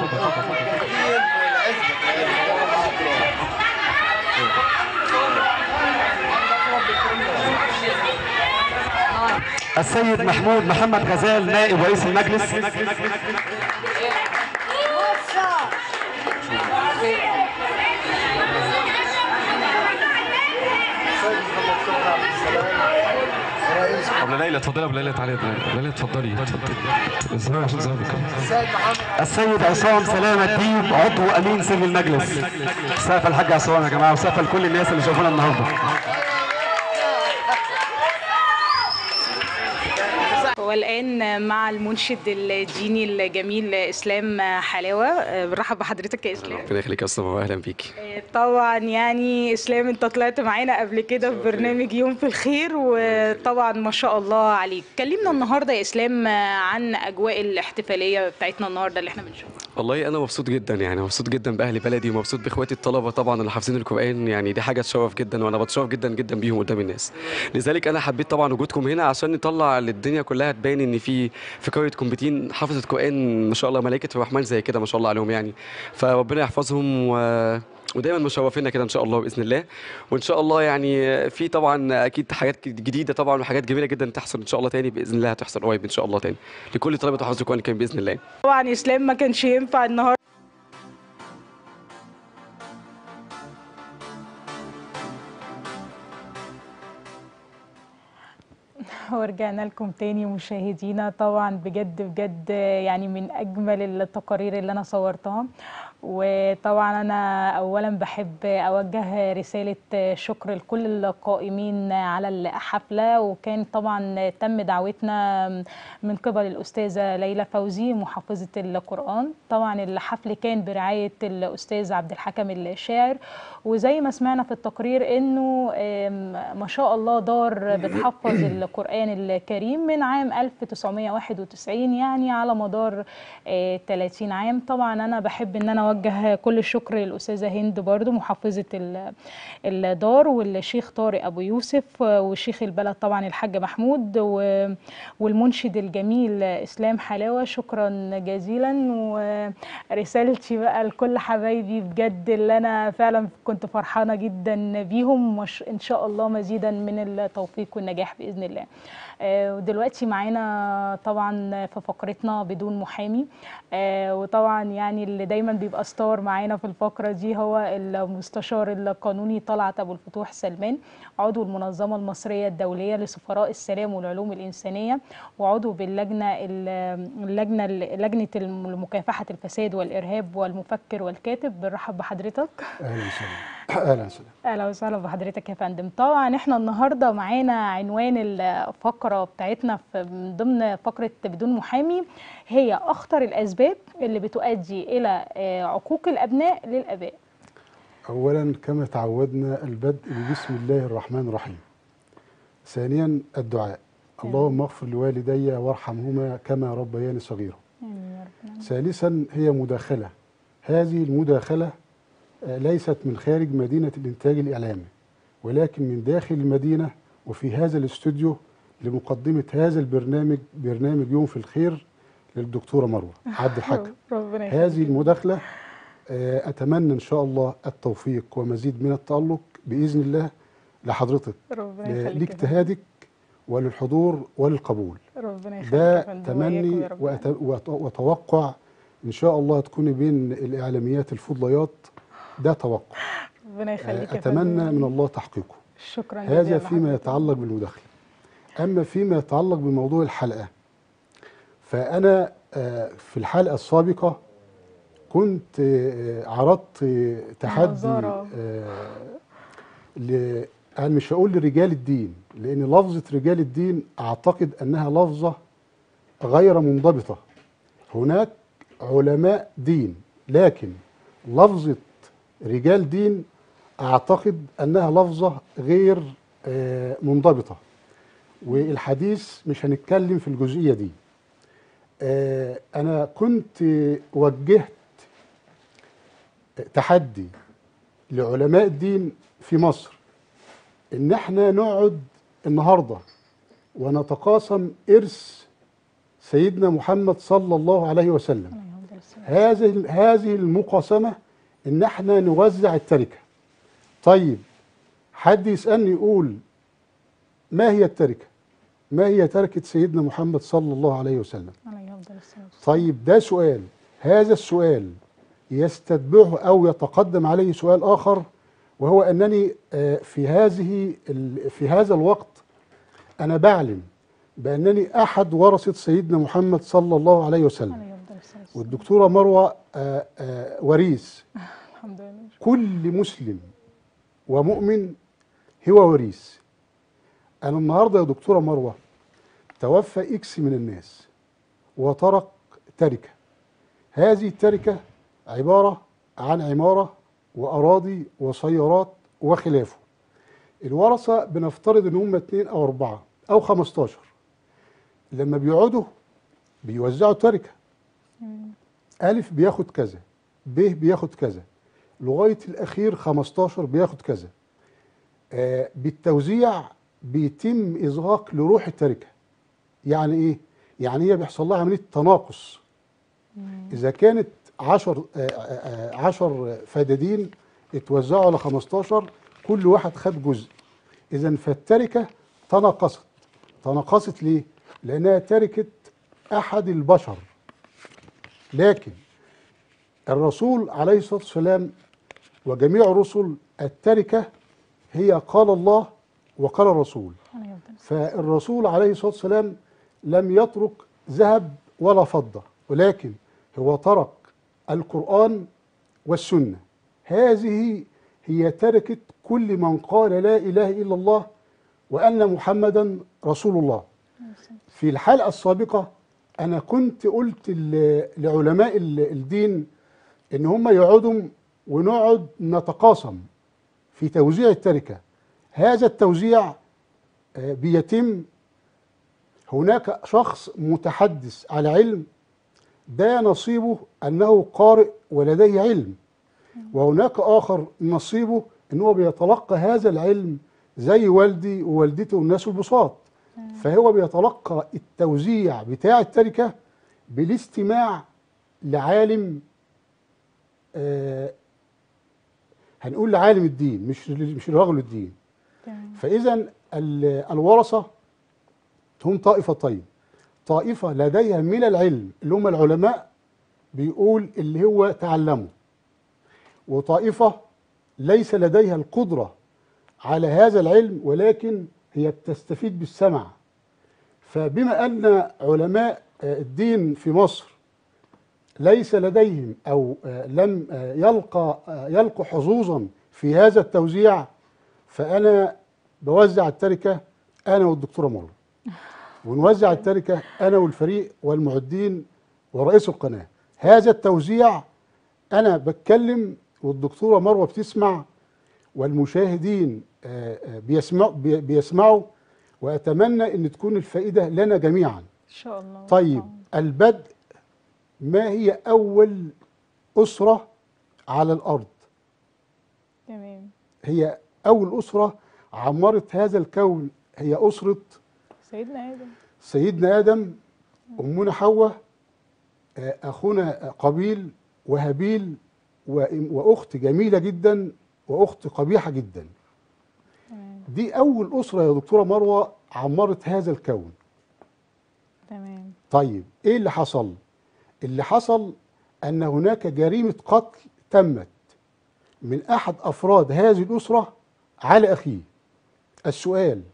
السيد محمود محمد غزال نائب رئيس المجلس ابو ليلى اتفضلي ابو ليلى تعالي يا ابو ليلى ابو ليلى اتفضلي اتفضلي ازاي عشان زي السيد عصام سلامة الديب عضو امين سر المجلس سقف الحاج عصام يا جماعه وسقف لكل الناس اللي شافونا النهارده والان مع المنشد الديني الجميل اسلام حلاوه آه، برحب بحضرتك يا اسلام ربنا يخليك يا استاذ ماما اهلا بيكي آه، طبعا يعني اسلام انت طلعت معانا قبل كده في برنامج يوم في الخير وطبعا ما شاء الله عليك كلمنا النهارده يا اسلام آه، عن اجواء الاحتفاليه بتاعتنا النهارده اللي احنا بنشوفها والله انا مبسوط جدا يعني مبسوط جدا باهل بلدي ومبسوط باخواتي الطلبه طبعا اللي حافظين القران يعني دي حاجه تشرف جدا وانا بتشرف جدا جدا بيهم قدام الناس لذلك انا حبيت طبعا وجودكم هنا عشان نطلع للدنيا كلها تبين ان في في قريه كومبتين حافظه قران ما شاء الله ملائكه الرحمن زي كده ما شاء الله عليهم يعني فربنا يحفظهم و ودايما مشرفينا كده ان شاء الله باذن الله وان شاء الله يعني في طبعا اكيد حاجات جديده طبعا وحاجات جميله جدا تحصل ان شاء الله تاني باذن الله هتحصل قريب ان شاء الله تاني لكل طلبه حفظ القران الكريم باذن الله طبعا اسلام ما كانش ينفع النهارده ورجعنا لكم تاني مشاهدينا طبعا بجد بجد يعني من اجمل التقارير اللي انا صورتها وطبعا انا اولا بحب اوجه رساله شكر لكل القائمين على الحفله وكان طبعا تم دعوتنا من قبل الاستاذه ليلى فوزي محافظه القران طبعا الحفل كان برعايه الاستاذ عبد الحكم الشاعر وزي ما سمعنا في التقرير انه آم، ما شاء الله دار بتحفظ القران الكريم من عام 1991 يعني على مدار آه، 30 عام طبعا انا بحب ان انا اوجه كل الشكر للاستاذه هند برضو محافظه ال- الدار والشيخ طارق ابو يوسف آه، وشيخ البلد طبعا الحاج محمود و- والمنشد الجميل اسلام حلاوه شكرا جزيلا ورسالتي بقى لكل حبايبي بجد اللي انا فعلا كنت فرحانه جدا بيهم وش ان شاء الله مزيدا من التوفيق والنجاح باذن الله آه، ودلوقتي معانا طبعا في فقرتنا بدون محامي آه، وطبعا يعني اللي دايما بيبقى ستار معانا في الفقره دي هو المستشار القانوني طلعت ابو الفتوح سلمان عضو المنظمه المصريه الدوليه لسفراء السلام والعلوم الانسانيه وعضو باللجنه ال- اللجنه لجنه مكافحه الفساد والارهاب والمفكر والكاتب بنرحب بحضرتك اهلا وسهلا اهلا وسهلا اهلا وسهلا بحضرتك يا فندم طبعا احنا النهارده معانا عنوان الفقره بتاعتنا في من ضمن فقره بدون محامي هي اخطر الاسباب اللي بتؤدي الى آه، عقوق الابناء للاباء اولا كما تعودنا البدء بسم الله الرحمن الرحيم ثانيا الدعاء اللهم اغفر لوالدي وارحمهما كما ربياني صغيرا آمين يا رب العالمين. ثالثا هي مداخله هذه المداخله آه، ليست من خارج مدينه الانتاج الاعلامي ولكن من داخل المدينه وفي هذا الاستوديو لمقدمه هذا البرنامج برنامج يوم في الخير للدكتوره مروه عبد الحكم ربنا هذه يخليك. المداخلة آه، أتمنى إن شاء الله التوفيق ومزيد من التألق بإذن الله لحضرتك ربنا يخليك يا فندم. لاجتهادك وللحضور وللقبول ربنا يخليك يا ده فندم وإياكم تمني يا رب وأت- وأت- وأتوقع إن شاء الله تكوني بين الإعلاميات الفضليات ده توقع ربنا يخليك آه، يا أتمنى فندم من الله تحقيقه شكرا هذا جزيلا فيما لحضرتك. يتعلق بالمداخلة أما فيما يتعلق بموضوع الحلقة فأنا آه، في الحلقة السابقة كنت آه، عرضت آه، تحدي منظرة. آه، ل أنا مش هقول لرجال الدين لأن لفظة رجال الدين أعتقد أنها لفظة غير منضبطة هناك علماء دين لكن لفظة رجال دين أعتقد أنها لفظة غير آه، منضبطة والحديث مش هنتكلم في الجزئية دي آه، أنا كنت وجهت تحدي لعلماء الدين في مصر إن احنا نقعد النهاردة ونتقاسم إرث سيدنا محمد صلى الله عليه وسلم هذه هذه المقاسمة إن احنا نوزع التركة طيب حد يسألني يقول ما هي التركة ما هي تركة سيدنا محمد صلى الله عليه وسلم عليه أفضل الصلاة والسلام. طيب ده سؤال هذا السؤال يستتبعه أو يتقدم عليه سؤال آخر وهو أنني آه، في هذه ال- في هذا الوقت أنا بعلم بأنني أحد ورثة سيدنا محمد صلى الله عليه وسلم عليه أفضل الصلاة والسلام. والدكتورة مروة آه، آه، وريث الحمد لله كل مسلم ومؤمن هو وريث أنا النهاردة يا دكتورة مروة توفى إكس من الناس وترك تركة هذه التركة عبارة عن عمارة وأراضي وسيارات وخلافه الورثة بنفترض إن هم اتنين أو أربعة أو خمستاشر لما بيقعدوا بيوزعوا تركة ألف بياخد كذا ب بياخد كذا لغاية الأخير 15 بياخد كذا آه بالتوزيع بيتم إزهاق لروح التركة يعني إيه؟ يعني هي بيحصل لها عملية تناقص إذا كانت 10 10 فدادين اتوزعوا على 15 كل واحد خد جزء إذا فالتركة تناقصت تناقصت ليه؟ لأنها تركة أحد البشر لكن الرسول عليه الصلاة والسلام وجميع الرسل التركة هي قال الله وقال الرسول عليه أفضل الصلاة فالرسول عليه الصلاة والسلام لم يترك ذهب ولا فضة ولكن هو ترك القرآن والسنة هذه هي تركة كل من قال لا إله إلا الله وأن محمدا رسول الله في الحلقة السابقة أنا كنت قلت ل- لعلماء ال- الدين إن هم يقعدوا ونقعد نتقاسم في توزيع التركة هذا التوزيع آه، بيتم هناك شخص متحدث على علم ده نصيبه أنه قارئ ولديه علم وهناك آخر نصيبه أنه بيتلقى هذا العلم زي والدي ووالدتي والناس البساط فهو بيتلقى التوزيع بتاع التركة بالاستماع لعالم آه هنقول لعالم الدين مش مش رجل الدين تمام. فإذا ال- الورثة هم طائفتين طائفة لديها من العلم اللي هم العلماء بيقول اللي هو تعلمه وطائفة ليس لديها القدرة على هذا العلم ولكن هي بتستفيد بالسمع فبما أن علماء آه، الدين في مصر ليس لديهم أو آه، لم آه، يلقى آه، يلقوا حظوظا في هذا التوزيع فانا بوزع التركه انا والدكتوره مروه ونوزع التركه انا والفريق والمعدين ورئيس القناه هذا التوزيع انا بتكلم والدكتوره مروه بتسمع والمشاهدين آه، آه، بيسمعوا بي- بيسمعوا واتمنى ان تكون الفائده لنا جميعا ان شاء الله طيب البدء ما هي اول اسره على الارض تمام هي اول اسره عمرت هذا الكون هي اسره سيدنا ادم سيدنا ادم امنا حواء آه، اخونا قابيل وهابيل و- واخت جميله جدا واخت قبيحه جدا دي اول اسره يا دكتوره مروه عمرت هذا الكون تمام طيب ايه اللي حصل اللي حصل ان هناك جريمه قتل تمت من احد افراد هذه الاسره على اخيه السؤال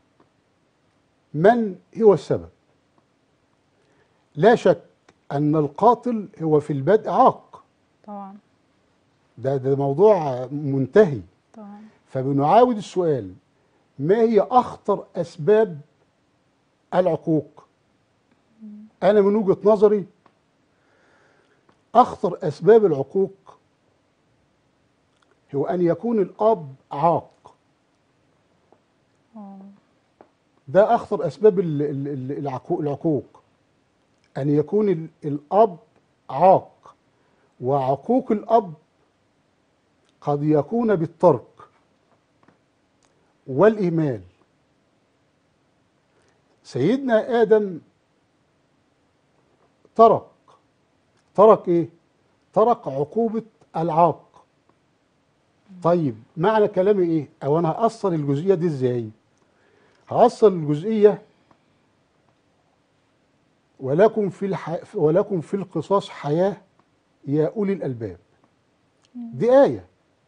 من هو السبب لا شك ان القاتل هو في البدء عاق طبعا ده ده موضوع منتهي طبعا فبنعاود السؤال ما هي اخطر اسباب العقوق انا من وجهه نظري اخطر اسباب العقوق هو ان يكون الاب عاق اه ده اخطر اسباب ال- ال- ال- العقو- العقوق ان يكون ال- الاب عاق وعقوق الاب قد يكون بالترك والاهمال سيدنا ادم ترك ترك ايه ترك عقوبه العاق طيب معنى كلامي ايه او انا هاثر الجزئيه دي ازاي هأصل الجزئية ولكم في الح... ولكم في القصاص حياة يا أولي الألباب دي آية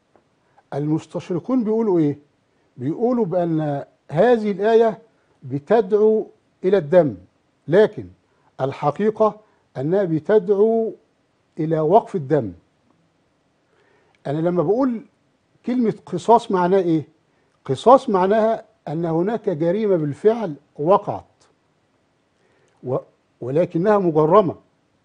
المستشرقون بيقولوا إيه؟ بيقولوا بأن هذه الآية بتدعو إلى الدم لكن الحقيقة أنها بتدعو إلى وقف الدم أنا لما بقول كلمة قصاص معناه إيه؟ قصاص معناها أن هناك جريمة بالفعل وقعت و ولكنها مجرمة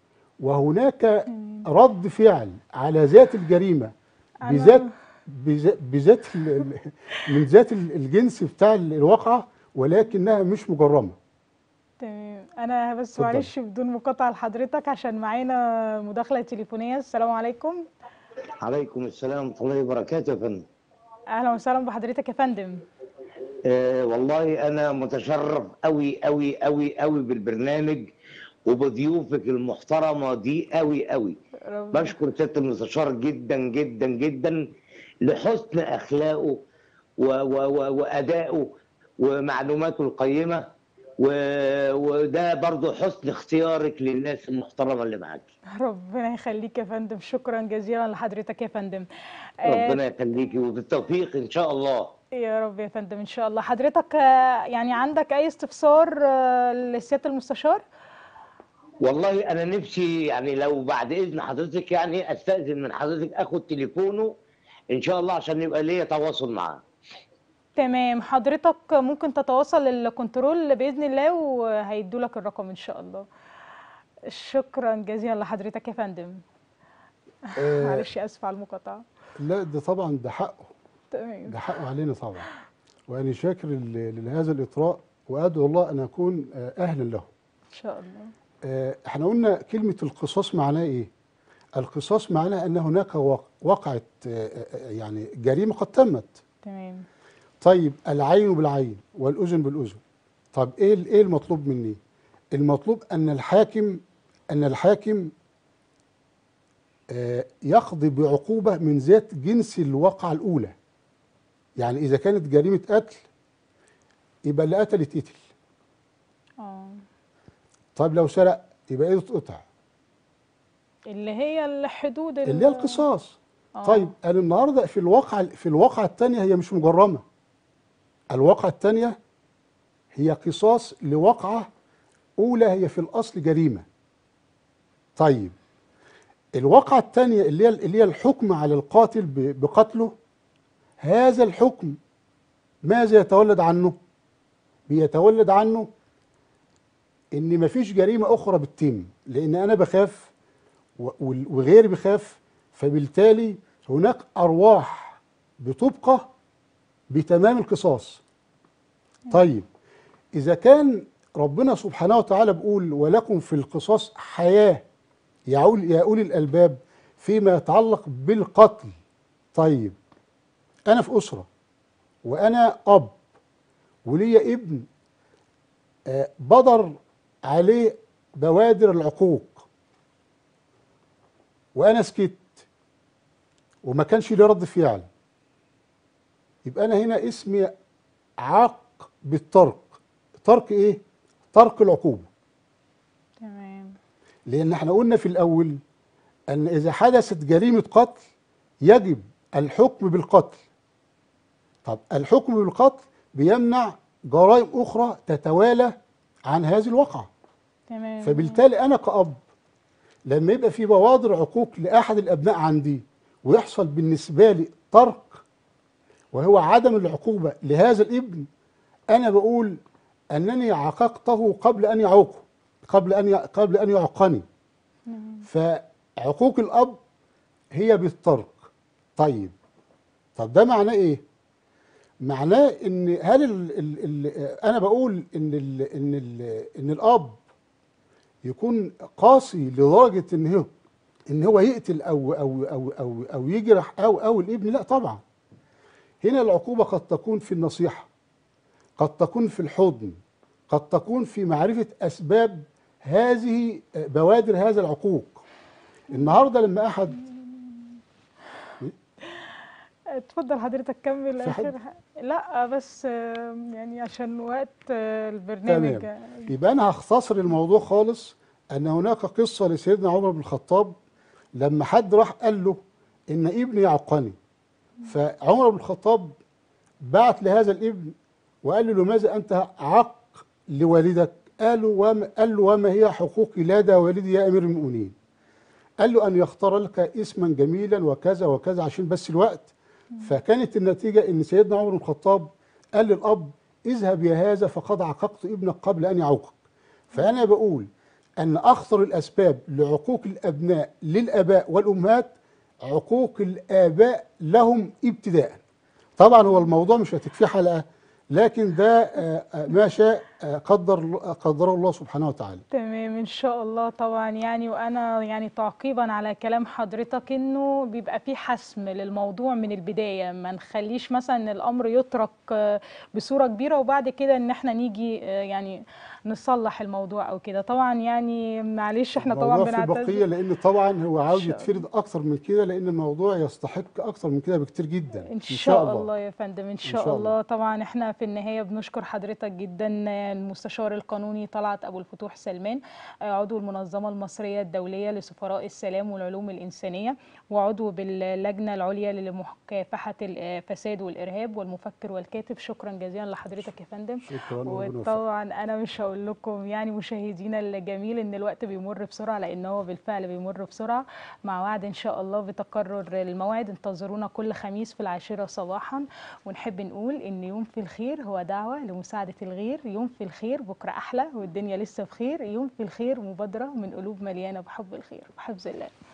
وهناك رد فعل على ذات الجريمة بذات بذات- بذات ال- ال- من ذات ال- الجنس بتاع الواقعة ولكنها مش مجرمة تمام انا بس اتفضل. معلش بدون مقاطعه لحضرتك عشان معانا مداخله تليفونيه السلام عليكم عليكم السلام ورحمة الله وبركاته يا فندم اهلا وسهلا بحضرتك يا فندم آه والله أنا متشرف أوي أوي أوي أوي بالبرنامج وبضيوفك المحترمة دي أوي أوي رب- بشكر سيادة المستشار جدا جدا جدا لحسن أخلاقه و و و وأدائه ومعلوماته القيمة و وده برضو حسن اختيارك للناس المحترمة اللي معاكي ربنا يخليك يا فندم شكرا جزيلا لحضرتك يا فندم آه، ربنا يخليكي وبالتوفيق إن شاء الله يا رب يا فندم ان شاء الله حضرتك آه، يعني عندك اي استفسار آه، لسياده المستشار والله انا نفسي يعني لو بعد اذن حضرتك يعني استاذن من حضرتك اخد تليفونه ان شاء الله عشان يبقى ليا تواصل معاه تمام حضرتك ممكن تتواصل الكنترول باذن الله وهيدوا لك الرقم ان شاء الله شكرا جزيلا لحضرتك يا فندم آه، معلش اسفه على المقاطعه لا ده طبعا ده حقه تمام ده حقه علينا طبعا وأنا شاكر ل- لهذا الإطراء وأدعو الله أن أكون آه، أهلا له ان شاء الله آه، احنا قلنا كلمة القصاص معناه ايه؟ القصاص معناه ان هناك وق- وقعت آه، آه، يعني جريمة قد تمت تمام طيب العين بالعين والأذن بالأذن طب ايه ال- ايه المطلوب مني؟ المطلوب ان الحاكم ان الحاكم آه، يقضي بعقوبة من ذات جنس الواقعة الأولى يعني إذا كانت جريمة قتل يبقى اللي قتل يتقتل اه طيب لو سرق يبقى ايده تقطع اللي هي الحدود ال- اللي هي القصاص آه. طيب انا النهارده في الواقع في الواقعه الثانيه هي مش مجرمه الواقعه الثانيه هي قصاص لواقعه اولى هي في الاصل جريمه طيب الواقعه الثانيه اللي هي اللي هي الحكم على القاتل ب- بقتله هذا الحكم ماذا يتولد عنه بيتولد عنه ان مفيش جريمه اخرى بتتم لان انا بخاف و- وال- وغيري بيخاف فبالتالي هناك ارواح بتبقى بتمام القصاص طيب اذا كان ربنا سبحانه وتعالى بيقول ولكم في القصاص حياه يا أول- يا اولي الالباب فيما يتعلق بالقتل طيب انا في اسره وانا اب وليا ابن آه، بدر عليه بوادر العقوق وانا سكت وما كانش لي رد فعل يبقى انا هنا اسمي عاق بالترك ترك ايه ترك العقوبه تمام لان احنا قلنا في الاول ان اذا حدثت جريمه قتل يجب الحكم بالقتل طب الحكم بالقتل بيمنع جرائم اخرى تتوالى عن هذه الواقعه تمام فبالتالي انا كأب لما يبقى في بوادر عقوق لاحد الابناء عندي ويحصل بالنسبه لي ترك وهو عدم العقوبه لهذا الابن انا بقول انني عاققته قبل ان يعوقه قبل ان ي- قبل ان يعقني فعقوق الاب هي بالترك طيب طب ده معناه ايه معناه ان هل ال ال ال انا بقول ان ال ان ال ان الاب يكون قاسي لدرجه ان هو ان هو يقتل او او او او او يجرح او او الابن لا طبعا هنا العقوبه قد تكون في النصيحه قد تكون في الحضن قد تكون في معرفه اسباب هذه بوادر هذا العقوق النهارده لما احد اتفضل حضرتك كمل في حد؟ اخر ح- لا بس آم، يعني عشان وقت آه، البرنامج تمام يبقى انا هختصر الموضوع خالص ان هناك قصه لسيدنا عمر بن الخطاب لما حد راح قال له ان ابني يعقني فعمر بن الخطاب بعت لهذا الابن وقال له لماذا انت عق لوالدك قال له وما قال له وما هي حقوقي لدى والدي يا امير المؤمنين قال له ان يختار لك اسما جميلا وكذا وكذا عشان بس الوقت فكانت النتيجه ان سيدنا عمر بن الخطاب قال للاب اذهب يا هذا فقد عققت ابنك قبل ان يعوقك فانا بقول ان اخطر الاسباب لعقوق الابناء للاباء والامهات عقوق الاباء لهم ابتداء طبعا هو الموضوع مش هتكفيه حلقه لكن ده آه، آه، ما شاء آه، قدر قدره الله سبحانه وتعالى تمام ان شاء الله طبعا يعني وانا يعني تعقيبا على كلام حضرتك انه بيبقى في حسم للموضوع من البدايه ما نخليش مثلا ان الامر يترك آه، بصوره كبيره وبعد كده ان احنا نيجي آه، يعني نصلح الموضوع او كده طبعا يعني معلش احنا طبعا الموضوع في بقيه بنعتذر لان طبعا هو عاوز شاء يتفرد اكتر من كده لان الموضوع يستحق اكتر من كده بكتير جدا ان شاء الله يا فندم ان شاء, شاء الله. طبعا احنا في النهايه بنشكر حضرتك جدا المستشار القانوني طلعت ابو الفتوح سلمان آه، عضو المنظمه المصريه الدوليه لسفراء السلام والعلوم الانسانيه وعضو باللجنه العليا لمكافحه الفساد والارهاب والمفكر والكاتب شكرا جزيلا لحضرتك يا فندم شكرا وربنا يوفقك. وطبعا انا مش هقول لكم يعني مشاهدينا الجميل ان الوقت بيمر بسرعه لان هو بالفعل بيمر بسرعه مع وعد ان شاء الله بتكرر الموعد انتظرونا كل خميس في العاشره صباحا ونحب نقول ان يوم في الخير هو دعوه لمساعده الغير يوم في الخير بكره احلى والدنيا لسه بخير يوم في الخير مبادره من قلوب مليانه بحب الخير بحفظ الله